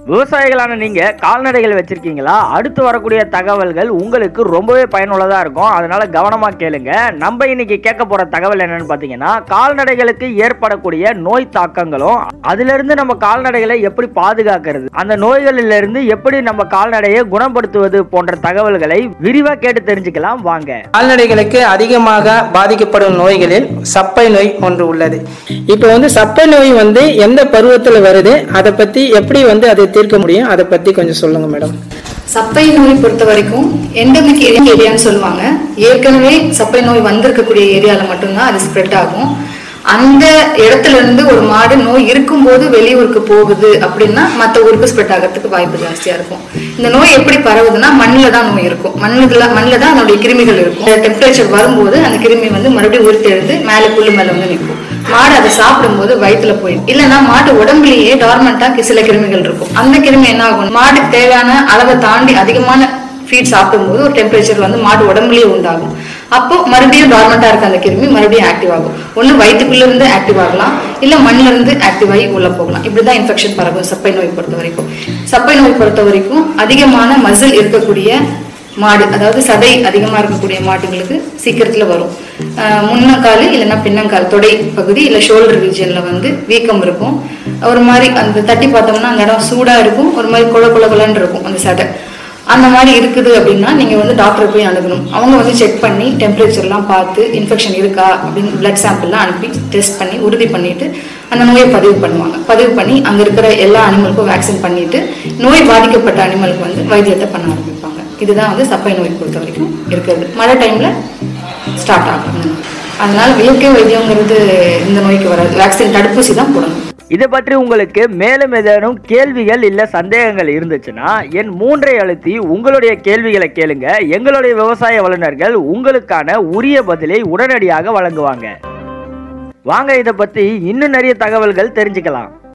விவசாயிகளான நீங்க கால்நடைகள் வச்சிருக்கீங்களா அடுத்து வரக்கூடிய தகவல்கள் உங்களுக்கு ரொம்பவே பயனுள்ளதா இருக்கும் அதனால கவனமா கேளுங்க நம்ம இன்னைக்கு கேட்க போற தகவல் என்னன்னு பாத்தீங்கன்னா கால்நடைகளுக்கு ஏற்படக்கூடிய நோய் தாக்கங்களும் அதுல இருந்து நம்ம கால்நடைகளை எப்படி பாதுகாக்கிறது அந்த நோய்களில இருந்து எப்படி நம்ம கால்நடையை குணப்படுத்துவது போன்ற தகவல்களை விரிவா கேட்டு தெரிஞ்சுக்கலாம் வாங்க கால்நடைகளுக்கு அதிகமாக பாதிக்கப்படும் நோய்களில் சப்பை நோய் ஒன்று உள்ளது இப்போ வந்து சப்பை நோய் வந்து எந்த பருவத்தில் வருது அதை பத்தி எப்படி வந்து அதை தீர்க்க முடியும் அதை பத்தி கொஞ்சம் சொல்லுங்க மேடம் சப்பை நோய் பொறுத்த வரைக்கும் எண்டமிக் ஏரியான்னு சொல்லுவாங்க ஏற்கனவே சப்பை நோய் வந்திருக்கக்கூடிய ஏரியால மட்டும்தான் அது ஸ்ப்ரெட் ஆகும் அந்த இடத்துல இருந்து ஒரு மாடு நோய் இருக்கும்போது வெளியூருக்கு போகுது அப்படின்னா மற்ற ஊருக்கு ஸ்ப்ரெட் ஆகிறதுக்கு வாய்ப்பு ஜாஸ்தியா இருக்கும் இந்த நோய் எப்படி பரவுதுன்னா மண்ணில் தான் நோய் இருக்கும் மண்ணுல மண்ணில் தான் அதனுடைய கிருமிகள் இருக்கும் டெம்பரேச்சர் வரும்போது அந்த கிருமி வந்து மறுபடியும் உயிர்த்தெழுந்து மேலே புல்லு மேலே வந்து நிற்கும் மாடு அதை சாப்பிடும்போது வயிற்றுல போயிடும் இல்லைன்னா மாட்டு உடம்புலயே டார்மெண்டா சில கிருமிகள் இருக்கும் அந்த கிருமி என்ன ஆகும் மாட்டுக்கு தேவையான அளவை தாண்டி அதிகமான ஃபீட் சாப்பிடும்போது ஒரு டெம்பரேச்சர் வந்து மாடு உடம்புலயே உண்டாகும் அப்போ மறுபடியும் டார்மெண்டா இருக்க அந்த கிருமி மறுபடியும் ஆக்டிவ் ஆகும் ஒண்ணு வயிற்றுக்குள்ள இருந்து ஆக்டிவ் ஆகலாம் இல்ல மண்ணுல இருந்து ஆக்டிவ் ஆகி உள்ள போகலாம் இப்படிதான் இன்ஃபெக்ஷன் பரவும் சப்பை நோய் பொறுத்த வரைக்கும் சப்பை நோய் பொறுத்த வரைக்கும் அதிகமான மசில் இருக்கக்கூடிய மாடு அதாவது சதை அதிகமா இருக்கக்கூடிய மாட்டுங்களுக்கு சீக்கிரத்துல வரும் ஆஹ் முன்னங்கால் இல்லைன்னா பின்னங்கால் தொடை பகுதி இல்ல ஷோல்டர் ரீஜன்ல வந்து வீக்கம் இருக்கும் ஒரு மாதிரி அந்த தட்டி பார்த்தோம்னா அந்த இடம் சூடா இருக்கும் ஒரு மாதிரி குழ குழ குழன்னு இருக்கும் அந்த சதை அந்த மாதிரி இருக்குது அப்படின்னா நீங்க வந்து டாக்டர் போய் அணுகணும் அவங்க வந்து செக் பண்ணி டெம்பரேச்சர்லாம் பார்த்து இன்ஃபெக்ஷன் இருக்கா அப்படின்னு பிளட் சாம்பிள்லாம் அனுப்பி டெஸ்ட் பண்ணி உறுதி பண்ணிட்டு அந்த நோயை பதிவு பண்ணுவாங்க பதிவு பண்ணி அங்க இருக்கிற எல்லா அனிமலுக்கும் வேக்சின் பண்ணிட்டு நோய் பாதிக்கப்பட்ட அனிமலுக்கு வந்து வைத்தியத்தை பண்ண ஆரம்பிப்பாங்க இதுதான் வந்து சப்பை நோய் பொறுத்த வரைக்கும் இருக்கிறது மழை டைம்ல ஸ்டார்ட் ஆகும் அதனால இயற்கை வைத்தியங்கிறது இந்த நோய்க்கு வராது வேக்சின் தடுப்பூசி தான் போடணும் இதை பற்றி உங்களுக்கு மேலும் ஏதேனும் கேள்விகள் இல்ல சந்தேகங்கள் இருந்துச்சுன்னா என் மூன்றை அழுத்தி உங்களுடைய கேள்விகளை கேளுங்க எங்களுடைய விவசாய வல்லுநர்கள் உங்களுக்கான உரிய பதிலை உடனடியாக வழங்குவாங்க வாங்க இதை பத்தி இன்னும் நிறைய தகவல்கள் தெரிஞ்சுக்கலாம்